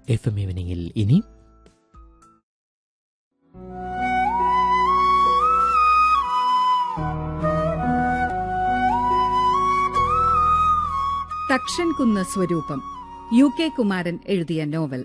F M ഈവനിങ്ങിൽ ഇനി തക്ഷൻ കുന്ന് സ്വരൂപം യു കെ കുമാരൻ എഴുതിയ നോവൽ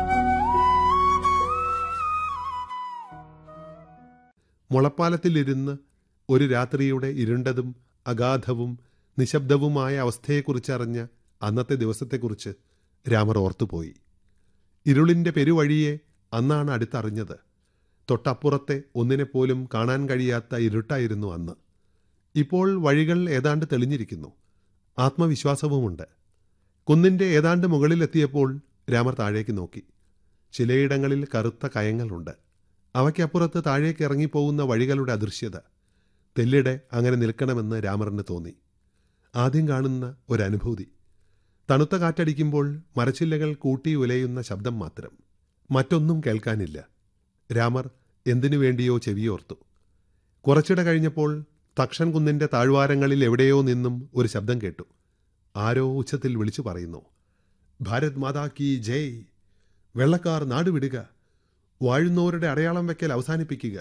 മുളപ്പാലത്തിലിരുന്ന് ഒരു രാത്രിയുടെ ഇരുണ്ടതും അഗാധവും നിശബ്ദവുമായ അവസ്ഥയെക്കുറിച്ചറിഞ്ഞ അന്നത്തെ ദിവസത്തെക്കുറിച്ച് രാമർ ഓർത്തുപോയി ഇരുളിന്റെ പെരുവഴിയെ അന്നാണ് അടുത്തറിഞ്ഞത് തൊട്ടപ്പുറത്തെ ഒന്നിനെപ്പോലും കാണാൻ കഴിയാത്ത ഇരുട്ടായിരുന്നു അന്ന് ഇപ്പോൾ വഴികൾ ഏതാണ്ട് തെളിഞ്ഞിരിക്കുന്നു ആത്മവിശ്വാസവുമുണ്ട് കുന്നിന്റെ ഏതാണ്ട് മുകളിലെത്തിയപ്പോൾ രാമർ താഴേക്ക് നോക്കി ചിലയിടങ്ങളിൽ കറുത്ത കയങ്ങളുണ്ട് അവയ്ക്കപ്പുറത്ത് താഴേക്ക് ഇറങ്ങിപ്പോകുന്ന വഴികളുടെ അദൃശ്യത തെല്ലിടെ അങ്ങനെ നിൽക്കണമെന്ന് രാമറിന് തോന്നി ആദ്യം കാണുന്ന ഒരനുഭൂതി തണുത്ത കാറ്റടിക്കുമ്പോൾ മരച്ചില്ലകൾ കൂട്ടി ഉലയുന്ന ശബ്ദം മാത്രം മറ്റൊന്നും കേൾക്കാനില്ല രാമർ എന്തിനു വേണ്ടിയോ ചെവിയോർത്തു കുറച്ചിട കഴിഞ്ഞപ്പോൾ തക്ഷൻ കുന്നിന്റെ താഴ്വാരങ്ങളിൽ എവിടെയോ നിന്നും ഒരു ശബ്ദം കേട്ടു ആരോ ഉച്ചത്തിൽ വിളിച്ചു പറയുന്നു ഭാരത് മാതാ കി ജയ് വെള്ളക്കാർ നാടുവിടുക വാഴുന്നവരുടെ അടയാളം വയ്ക്കൽ അവസാനിപ്പിക്കുക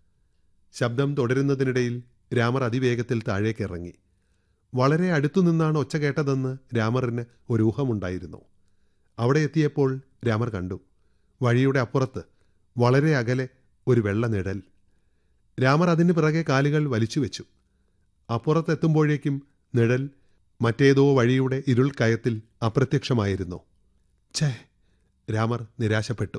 ശബ്ദം തുടരുന്നതിനിടയിൽ രാമർ അതിവേഗത്തിൽ താഴേക്ക് ഇറങ്ങി വളരെ അടുത്തു നിന്നാണ് ഒച്ച കേട്ടതെന്ന് രാമറിന് ഒരു ഊഹമുണ്ടായിരുന്നു അവിടെ എത്തിയപ്പോൾ രാമർ കണ്ടു വഴിയുടെ അപ്പുറത്ത് വളരെ അകലെ ഒരു വെള്ള നിഴൽ രാമർ അതിന് പിറകെ കാലുകൾ വലിച്ചു വെച്ചു അപ്പുറത്തെത്തുമ്പോഴേക്കും നിഴൽ മറ്റേതോ വഴിയുടെ ഇരുൾ കയത്തിൽ അപ്രത്യക്ഷമായിരുന്നു ഛേ രാമർ നിരാശപ്പെട്ടു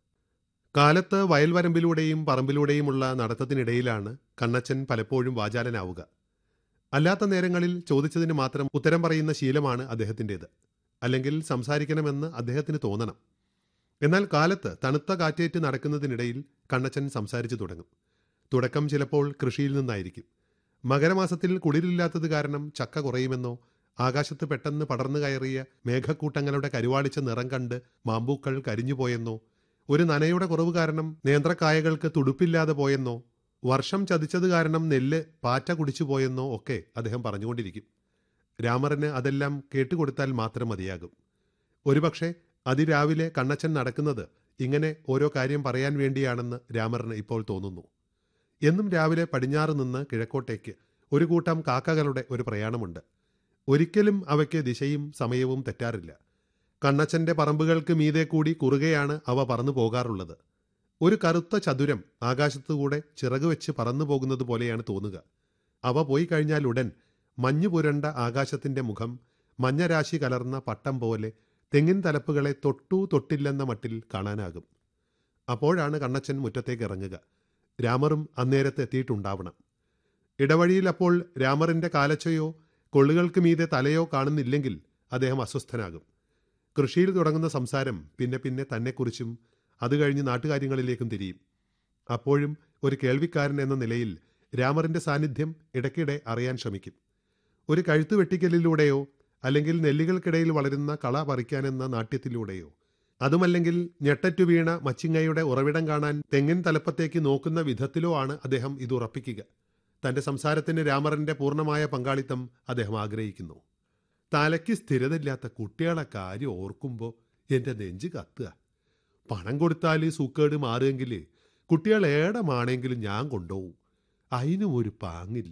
കാലത്ത് വയൽവരമ്പിലൂടെയും പറമ്പിലൂടെയുമുള്ള നടത്തത്തിനിടയിലാണ് കണ്ണച്ചൻ പലപ്പോഴും വാചാലനാവുക അല്ലാത്ത നേരങ്ങളിൽ ചോദിച്ചതിന് മാത്രം ഉത്തരം പറയുന്ന ശീലമാണ് അദ്ദേഹത്തിൻ്റേത് അല്ലെങ്കിൽ സംസാരിക്കണമെന്ന് അദ്ദേഹത്തിന് തോന്നണം എന്നാൽ കാലത്ത് തണുത്ത കാറ്റേറ്റ് നടക്കുന്നതിനിടയിൽ കണ്ണച്ചൻ സംസാരിച്ചു തുടങ്ങും തുടക്കം ചിലപ്പോൾ കൃഷിയിൽ നിന്നായിരിക്കും മകരമാസത്തിൽ കുളിരില്ലാത്തത് കാരണം ചക്ക കുറയുമെന്നോ ആകാശത്ത് പെട്ടെന്ന് പടർന്നു കയറിയ മേഘക്കൂട്ടങ്ങളുടെ കരുവാളിച്ച നിറം കണ്ട് മാമ്പൂക്കൾ കരിഞ്ഞുപോയെന്നോ ഒരു നനയുടെ കുറവ് കാരണം നേന്ത്രക്കായകൾക്ക് തുടുപ്പില്ലാതെ പോയെന്നോ വർഷം ചതിച്ചത് കാരണം നെല്ല് പാറ്റ കുടിച്ചു പോയെന്നോ ഒക്കെ അദ്ദേഹം പറഞ്ഞുകൊണ്ടിരിക്കും രാമറിന് അതെല്ലാം കേട്ടുകൊടുത്താൽ മാത്രം മതിയാകും ഒരുപക്ഷെ അതിരാവിലെ കണ്ണച്ചൻ നടക്കുന്നത് ഇങ്ങനെ ഓരോ കാര്യം പറയാൻ വേണ്ടിയാണെന്ന് രാമറിന് ഇപ്പോൾ തോന്നുന്നു എന്നും രാവിലെ പടിഞ്ഞാറ് നിന്ന് കിഴക്കോട്ടേക്ക് ഒരു കൂട്ടം കാക്കകളുടെ ഒരു പ്രയാണമുണ്ട് ഒരിക്കലും അവയ്ക്ക് ദിശയും സമയവും തെറ്റാറില്ല കണ്ണച്ചന്റെ പറമ്പുകൾക്ക് മീതെ കൂടി കുറുകെയാണ് അവ പറന്നു പോകാറുള്ളത് ഒരു കറുത്ത ചതുരം ആകാശത്തുകൂടെ ചിറക് വെച്ച് പറന്നു പോകുന്നത് പോലെയാണ് തോന്നുക അവ പോയി കഴിഞ്ഞാൽ ഉടൻ മഞ്ഞു പുരണ്ട ആകാശത്തിന്റെ മുഖം മഞ്ഞരാശി കലർന്ന പട്ടം പോലെ തെങ്ങിൻ തലപ്പുകളെ തൊട്ടു തൊട്ടില്ലെന്ന മട്ടിൽ കാണാനാകും അപ്പോഴാണ് കണ്ണച്ചൻ മുറ്റത്തേക്ക് ഇറങ്ങുക രാമറും അന്നേരത്ത് എത്തിയിട്ടുണ്ടാവണം ഇടവഴിയിൽ അപ്പോൾ രാമറിന്റെ കാലച്ചയോ കൊള്ളുകൾക്ക് മീതെ തലയോ കാണുന്നില്ലെങ്കിൽ അദ്ദേഹം അസ്വസ്ഥനാകും കൃഷിയിൽ തുടങ്ങുന്ന സംസാരം പിന്നെ പിന്നെ തന്നെക്കുറിച്ചും അത് കഴിഞ്ഞ് നാട്ടുകാര്യങ്ങളിലേക്കും തിരിയും അപ്പോഴും ഒരു കേൾവിക്കാരൻ എന്ന നിലയിൽ രാമറിന്റെ സാന്നിധ്യം ഇടയ്ക്കിടെ അറിയാൻ ശ്രമിക്കും ഒരു കഴുത്തു വെട്ടിക്കലിലൂടെയോ അല്ലെങ്കിൽ നെല്ലുകൾക്കിടയിൽ വളരുന്ന കള പറിക്കാനെന്ന നാട്യത്തിലൂടെയോ അതുമല്ലെങ്കിൽ ഞെട്ടറ്റു വീണ മച്ചിങ്ങയുടെ ഉറവിടം കാണാൻ തെങ്ങിൻ തലപ്പത്തേക്ക് നോക്കുന്ന വിധത്തിലോ ആണ് അദ്ദേഹം ഇത് ഉറപ്പിക്കുക തന്റെ സംസാരത്തിന് രാമറിന്റെ പൂർണ്ണമായ പങ്കാളിത്തം അദ്ദേഹം ആഗ്രഹിക്കുന്നു തലയ്ക്ക് സ്ഥിരതയില്ലാത്ത കുട്ടികളെ കാര്യം ഓർക്കുമ്പോൾ എൻ്റെ നെഞ്ച് കത്തുക പണം കൊടുത്താൽ സൂക്കേട് മാറുമെങ്കിൽ കുട്ടികൾ ഏടമാണെങ്കിലും ഞാൻ കൊണ്ടുപോകും അതിനും ഒരു പാങ്ങില്ല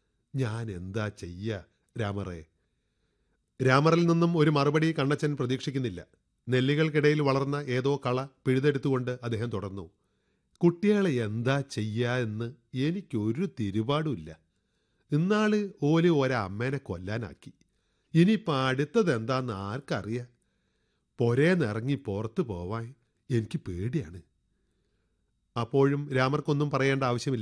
ഞാൻ എന്താ ചെയ്യ രാമറേ രാമറിൽ നിന്നും ഒരു മറുപടി കണ്ണച്ചൻ പ്രതീക്ഷിക്കുന്നില്ല നെല്ലികൾക്കിടയിൽ വളർന്ന ഏതോ കള പിഴുതെടുത്തുകൊണ്ട് അദ്ദേഹം തുടർന്നു കുട്ടികളെ എന്താ ചെയ്യാ എന്ന് എനിക്കൊരു തിരുപാടുമില്ല ഇന്നാള് ഓല് ഒരമ്മേനെ കൊല്ലാനാക്കി ഇനിയിപ്പോൾ അടുത്തത് എന്താന്ന് ആർക്കറിയാം പൊരേന്നിറങ്ങി പുറത്തു പോവാൻ എനിക്ക് പേടിയാണ് അപ്പോഴും രാമർക്കൊന്നും പറയേണ്ട ആവശ്യമില്ല